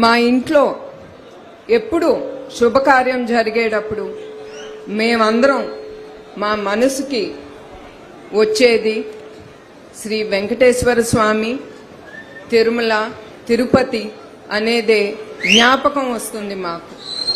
మా ఇంట్లో ఎప్పుడు శుభకార్యం జరిగేటప్పుడు మేమందరం మా మనసుకి వచ్చేది శ్రీ వెంకటేశ్వర స్వామి తిరుమల తిరుపతి అనేదే జ్ఞాపకం వస్తుంది మాకు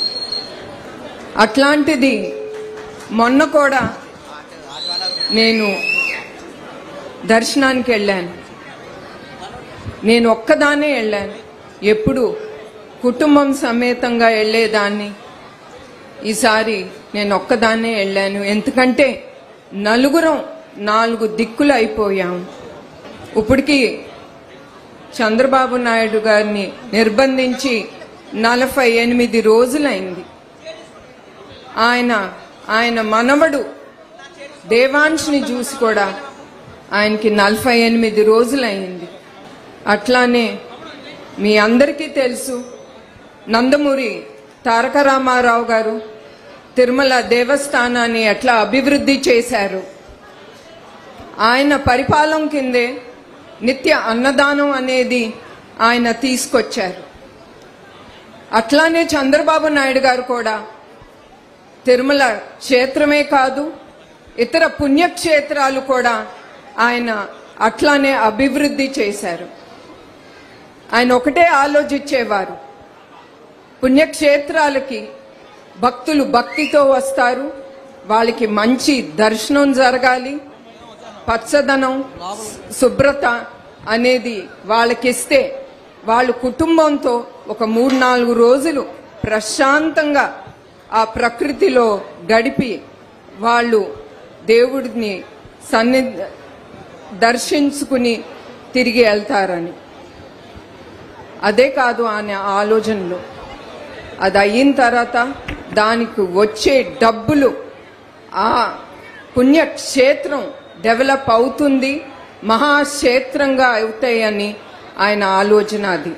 అట్లాంటిది మొన్న కూడా నేను దర్శనానికి వెళ్ళాను నేను ఒక్కదానే వెళ్ళాను ఎప్పుడు కుటుంబం సమేతంగా వెళ్ళేదాన్ని ఈసారి నేను ఒక్కదాన్నే వెళ్ళాను ఎందుకంటే నలుగురం నాలుగు దిక్కులు అయిపోయాం ఇప్పటికి చంద్రబాబు నాయుడు గారిని నిర్బంధించి నలభై ఎనిమిది రోజులైంది ఆయన ఆయన మనవడు దేవాంశ్ని చూసి కూడా ఆయనకి నలభై ఎనిమిది రోజులైంది అట్లానే మీ అందరికీ తెలుసు నందమూరి తారక రామారావు గారు తిరుమల దేవస్థానాన్ని ఎట్లా అభివృద్ధి చేశారు ఆయన పరిపాలన కిందే నిత్య అన్నదానం అనేది ఆయన తీసుకొచ్చారు అట్లానే చంద్రబాబు నాయుడు గారు కూడా తిరుమల క్షేత్రమే కాదు ఇతర పుణ్యక్షేత్రాలు కూడా ఆయన అట్లానే అభివృద్ధి చేశారు ఆయన ఒకటే ఆలోచించేవారు పుణ్యక్షేత్రాలకి భక్తులు భక్తితో వస్తారు వాళ్ళకి మంచి దర్శనం జరగాలి పచ్చదనం శుభ్రత అనేది వాళ్ళకిస్తే వాళ్ళు కుటుంబంతో ఒక మూడు నాలుగు రోజులు ప్రశాంతంగా ఆ ప్రకృతిలో గడిపి వాళ్ళు దేవుడిని సన్ని దర్శించుకుని తిరిగి వెళ్తారని అదే కాదు ఆయన ఆలోచనలు అది అయిన తర్వాత దానికి వచ్చే డబ్బులు ఆ పుణ్యక్షేత్రం డెవలప్ అవుతుంది మహాక్షేత్రంగా అవుతాయని ఆయన ఆలోచన అది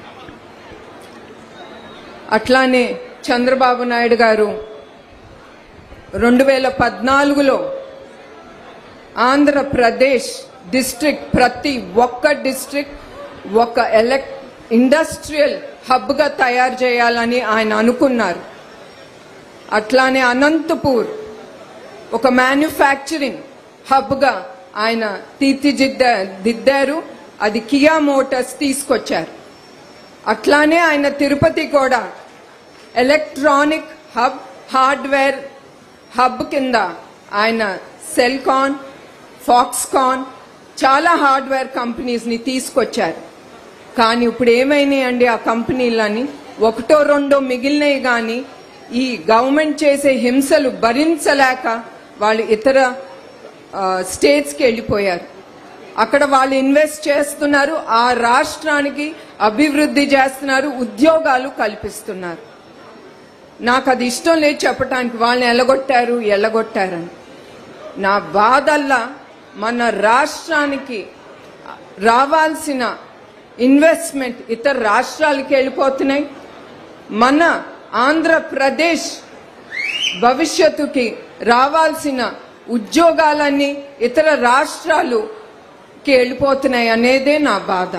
అట్లానే చంద్రబాబు నాయుడు గారు రెండు వేల పద్నాలుగులో ఆంధ్రప్రదేశ్ డిస్ట్రిక్ట్ ప్రతి ఒక్క డిస్ట్రిక్ట్ ఒక ఎలక్ ఇండస్ట్రియల్ హబ్గా తయారు చేయాలని ఆయన అనుకున్నారు అట్లానే అనంతపూర్ ఒక మ్యానుఫ్యాక్చరింగ్ హబ్గా ఆయన తీర్చిదిద్ద దిద్దారు అది కియా మోటార్స్ తీసుకొచ్చారు అట్లానే ఆయన తిరుపతి కూడా ఎలక్ట్రానిక్ హబ్ హార్డ్వేర్ హబ్ కింద ఆయన సెల్కాన్ ఫాక్స్కాన్ చాలా హార్డ్వేర్ కంపెనీస్ని తీసుకొచ్చారు కానీ ఇప్పుడు ఏమైనాయండి ఆ కంపెనీలని ఒకటో రెండో మిగిలినవి కానీ ఈ గవర్నమెంట్ చేసే హింసలు భరించలేక వాళ్ళు ఇతర స్టేట్స్కి వెళ్ళిపోయారు అక్కడ వాళ్ళు ఇన్వెస్ట్ చేస్తున్నారు ఆ రాష్ట్రానికి అభివృద్ధి చేస్తున్నారు ఉద్యోగాలు కల్పిస్తున్నారు నాకు అది ఇష్టం లేదు చెప్పటానికి వాళ్ళని ఎల్లగొట్టారు ఎల్లగొట్టారని నా బాధల్లా మన రాష్ట్రానికి రావాల్సిన ఇన్వెస్ట్మెంట్ ఇతర రాష్ట్రాలకి వెళ్ళిపోతున్నాయి మన ఆంధ్రప్రదేశ్ భవిష్యత్తుకి రావాల్సిన ఉద్యోగాలన్నీ ఇతర రాష్ట్రాలుకి వెళ్ళిపోతున్నాయి అనేదే నా బాధ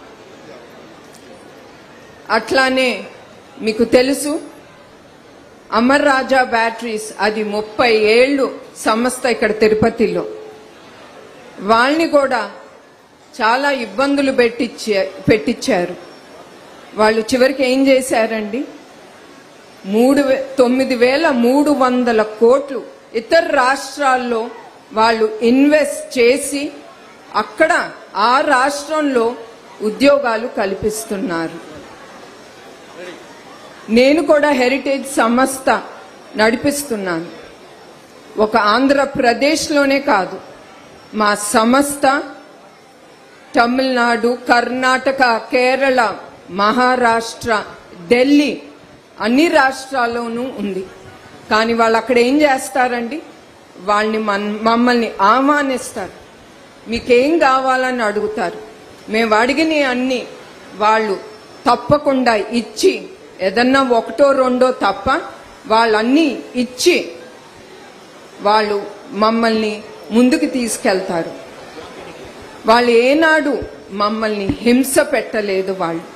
అట్లానే మీకు తెలుసు అమర్ రాజా బ్యాటరీస్ అది ముప్పై ఏళ్ళు సంస్థ ఇక్కడ తిరుపతిలో వాళ్ళని కూడా చాలా ఇబ్బందులు పెట్టించే పెట్టించారు వాళ్ళు చివరికి ఏం చేశారండి మూడు వే- తొమ్మిది వేల మూడు వందల కోట్లు ఇతర రాష్ట్రాల్లో వాళ్ళు ఇన్వెస్ట్ చేసి అక్కడ ఆ రాష్ట్రంలో ఉద్యోగాలు కల్పిస్తున్నారు నేను కూడా హెరిటేజ్ సంస్థ నడిపిస్తున్నాను ఒక ఆంధ్రప్రదేశ్లోనే కాదు మా సంస్థ తమిళనాడు కర్ణాటక కేరళ మహారాష్ట్ర ఢిల్లీ అన్ని రాష్ట్రాల్లోనూ ఉంది కానీ వాళ్ళు అక్కడ ఏం చేస్తారండి వాళ్ళని మన్- మమ్మల్ని ఆహ్వానిస్తారు మీకేం కావాలని అడుగుతారు మేము అడిగిన అన్ని వాళ్ళు తప్పకుండా ఇచ్చి ఏదన్నా ఒకటో రెండో తప్ప వాళ్ళన్నీ ఇచ్చి వాళ్ళు మమ్మల్ని ముందుకు తీసుకెళ్తారు వాళ్ళు ఏనాడు మమ్మల్ని హింస పెట్టలేదు వాళ్ళు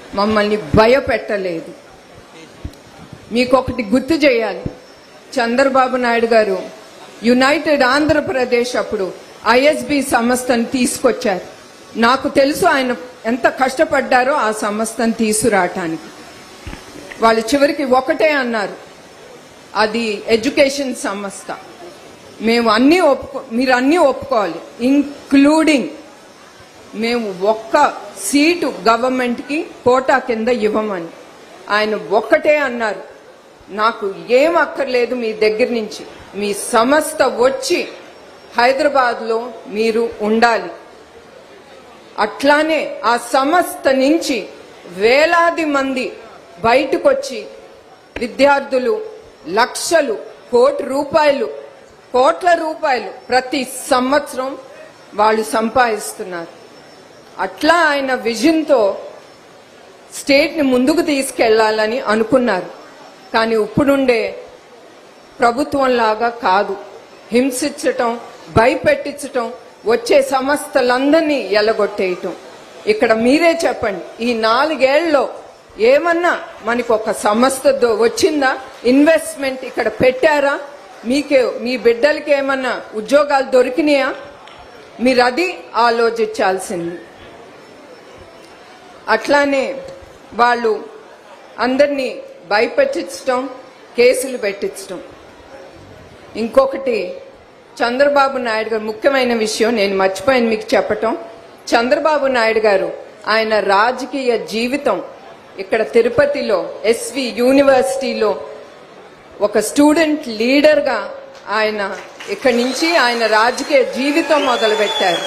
మమ్మల్ని భయపెట్టలేదు మీకు ఒకటి గుర్తు చేయాలి చంద్రబాబు నాయుడు గారు యునైటెడ్ ఆంధ్రప్రదేశ్ అప్పుడు ఐఎస్బి సంస్థను తీసుకొచ్చారు నాకు తెలుసు ఆయన ఎంత కష్టపడ్డారో ఆ సంస్థను తీసుకురావటానికి వాళ్ళు చివరికి ఒకటే అన్నారు అది ఎడ్యుకేషన్ సంస్థ మేము అన్నీ ఒప్పుకో మీరు అన్నీ ఒప్పుకోవాలి ఇంక్లూడింగ్ మేము ఒక్క సీటు గవర్నమెంట్కి కోటా కింద ఇవ్వమని ఆయన ఒక్కటే అన్నారు నాకు ఏం అక్కర్లేదు మీ దగ్గర నుంచి మీ సంస్థ వచ్చి హైదరాబాద్లో మీరు ఉండాలి అట్లానే ఆ సంస్థ నుంచి వేలాది మంది బయటకొచ్చి విద్యార్థులు లక్షలు కోటి రూపాయలు కోట్ల రూపాయలు ప్రతి సంవత్సరం వాళ్ళు సంపాదిస్తున్నారు అట్లా ఆయన విజన్తో స్టేట్ని ముందుకు తీసుకెళ్లాలని అనుకున్నారు కానీ ఇప్పుడుండే ప్రభుత్వం లాగా కాదు హింసించటం భయపెట్టించటం వచ్చే సంస్థలందరినీ ఎలగొట్టేయటం ఇక్కడ మీరే చెప్పండి ఈ నాలుగేళ్లలో ఏమన్నా మనకు ఒక సంస్థ దో- వచ్చిందా ఇన్వెస్ట్మెంట్ ఇక్కడ పెట్టారా మీకే మీ బిడ్డలకి ఏమన్నా ఉద్యోగాలు దొరికినాయా మీరు అది ఆలోచించాల్సింది అట్లానే వాళ్ళు అందరినీ భయపెట్టించడం కేసులు పెట్టించడం ఇంకొకటి చంద్రబాబు నాయుడు గారు ముఖ్యమైన విషయం నేను మర్చిపోయాను మీకు చెప్పటం చంద్రబాబు నాయుడు గారు ఆయన రాజకీయ జీవితం ఇక్కడ తిరుపతిలో ఎస్వి యూనివర్సిటీలో ఒక స్టూడెంట్ లీడర్గా ఆయన ఇక్కడి నుంచి ఆయన రాజకీయ జీవితం మొదలుపెట్టారు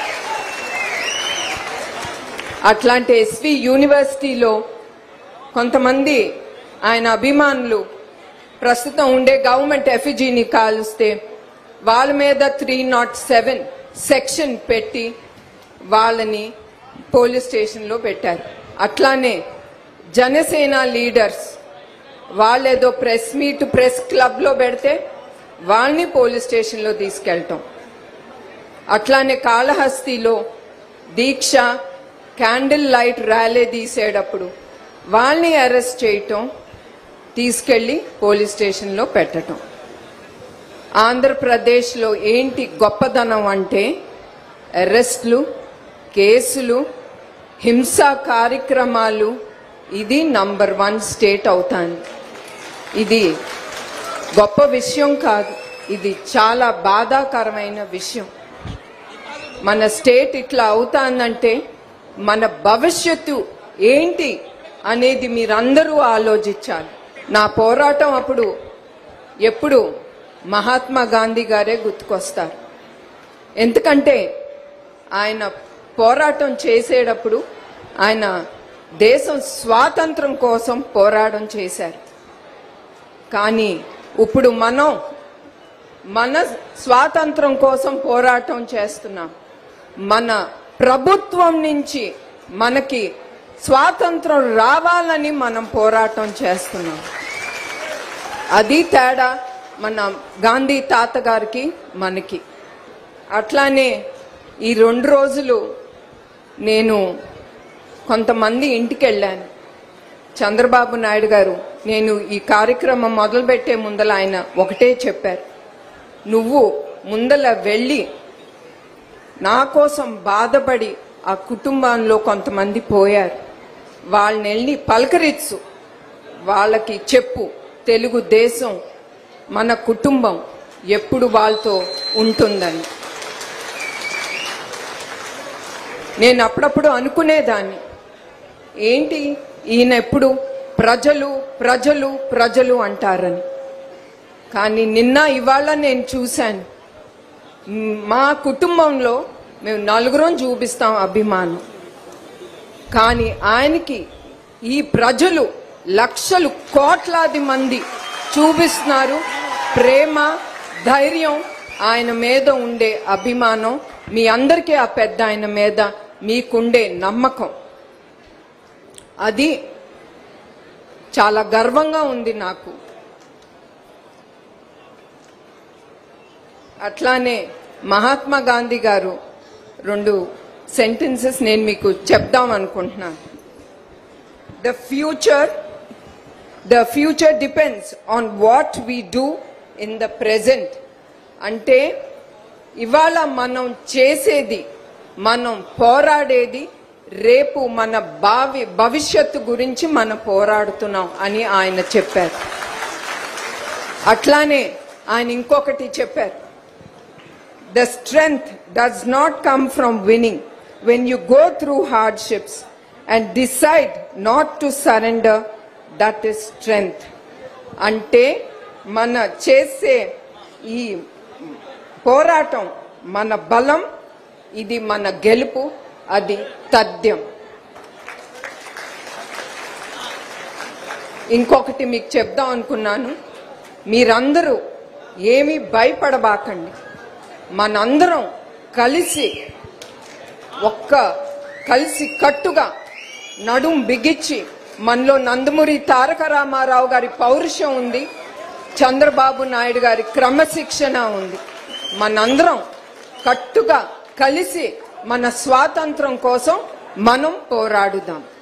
అట్లాంటి ఎస్వి యూనివర్సిటీలో కొంతమంది ఆయన అభిమానులు ప్రస్తుతం ఉండే గవర్నమెంట్ ఎఫిజీని కాలుస్తే వాళ్ళ మీద త్రీ నాట్ సెవెన్ సెక్షన్ పెట్టి వాళ్ళని పోలీస్ స్టేషన్లో పెట్టారు అట్లానే జనసేన లీడర్స్ వాళ్ళేదో ప్రెస్ మీట్ ప్రెస్ క్లబ్లో పెడితే వాళ్ళని పోలీస్ స్టేషన్లో తీసుకెళ్ళటం అట్లానే కాళహస్తిలో దీక్ష క్యాండిల్ లైట్ ర్యాలీ తీసేటప్పుడు వాళ్ళని అరెస్ట్ చేయటం తీసుకెళ్లి పోలీస్ స్టేషన్లో పెట్టటం ఆంధ్రప్రదేశ్లో ఏంటి గొప్పదనం అంటే అరెస్ట్లు కేసులు హింసా కార్యక్రమాలు ఇది నంబర్ వన్ స్టేట్ అవుతాను ఇది గొప్ప విషయం కాదు ఇది చాలా బాధాకరమైన విషయం మన స్టేట్ ఇట్లా అవుతాందంటే మన భవిష్యత్తు ఏంటి అనేది మీరందరూ ఆలోచించాలి నా పోరాటం అప్పుడు ఎప్పుడు మహాత్మా గాంధీ గారే గుర్తుకొస్తారు ఎందుకంటే ఆయన పోరాటం చేసేటప్పుడు ఆయన దేశం స్వాతంత్రం కోసం పోరాటం చేశారు కానీ ఇప్పుడు మనం మన స్వాతంత్రం కోసం పోరాటం చేస్తున్నాం మన ప్రభుత్వం నుంచి మనకి స్వాతంత్రం రావాలని మనం పోరాటం చేస్తున్నాం అది తేడా మన గాంధీ తాతగారికి మనకి అట్లానే ఈ రెండు రోజులు నేను కొంతమంది ఇంటికి వెళ్ళాను చంద్రబాబు నాయుడు గారు నేను ఈ కార్యక్రమం మొదలుపెట్టే ముందల ఆయన ఒకటే చెప్పారు నువ్వు ముందల వెళ్ళి నా కోసం బాధపడి ఆ కుటుంబంలో కొంతమంది పోయారు వాళ్ళని వెళ్ళి పలకరించు వాళ్ళకి చెప్పు తెలుగు దేశం మన కుటుంబం ఎప్పుడు వాళ్ళతో ఉంటుందని నేను అప్పుడప్పుడు అనుకునేదాన్ని ఏంటి ఈయన ఎప్పుడు ప్రజలు ప్రజలు ప్రజలు అంటారని కానీ నిన్న ఇవాళ నేను చూశాను మ్, మా కుటుంబంలో మేము నలుగురం చూపిస్తాం అభిమానం కానీ ఆయనకి ఈ ప్రజలు లక్షలు కోట్లాది మంది చూపిస్తున్నారు ప్రేమ ధైర్యం ఆయన మీద ఉండే అభిమానం మీ అందరికీ ఆ పెద్ద ఆయన మీద మీకుండే నమ్మకం అది చాలా గర్వంగా ఉంది నాకు అట్లానే మహాత్మా గాంధీ గారు రెండు సెంటెన్సెస్ నేను మీకు చెప్దాం అనుకుంటున్నాను the future the future depends on what we do in the present అంటే ఇవాళ మనం చేసేది మనం పోరాడేది రేపు మన భావి భవిష్యత్తు గురించి మనం పోరాడుతున్నాం అని ఆయన చెప్పారు అట్లానే ఆయన ఇంకొకటి చెప్పారు the strength does not come from winning when you go through hardships and decide not to surrender that is strength అంటే మన చేసే ఈ పోరాటం మన బలం ఇది మన గెలుపు అది తథ్యం ఇంకొకటి మీకు చెప్దాం అనుకున్నాను మీరందరూ ఏమీ భయపడబాకండి మనందరం కలిసి ఒక్క కలిసి కట్టుగా నడుం బిగించి మనలో నందమూరి తారక రామారావు గారి పౌరుషం ఉంది చంద్రబాబు నాయుడు గారి క్రమశిక్షణ ఉంది మనందరం కట్టుగా కలిసి మన స్వాతంత్రం కోసం మనం పోరాడుదాం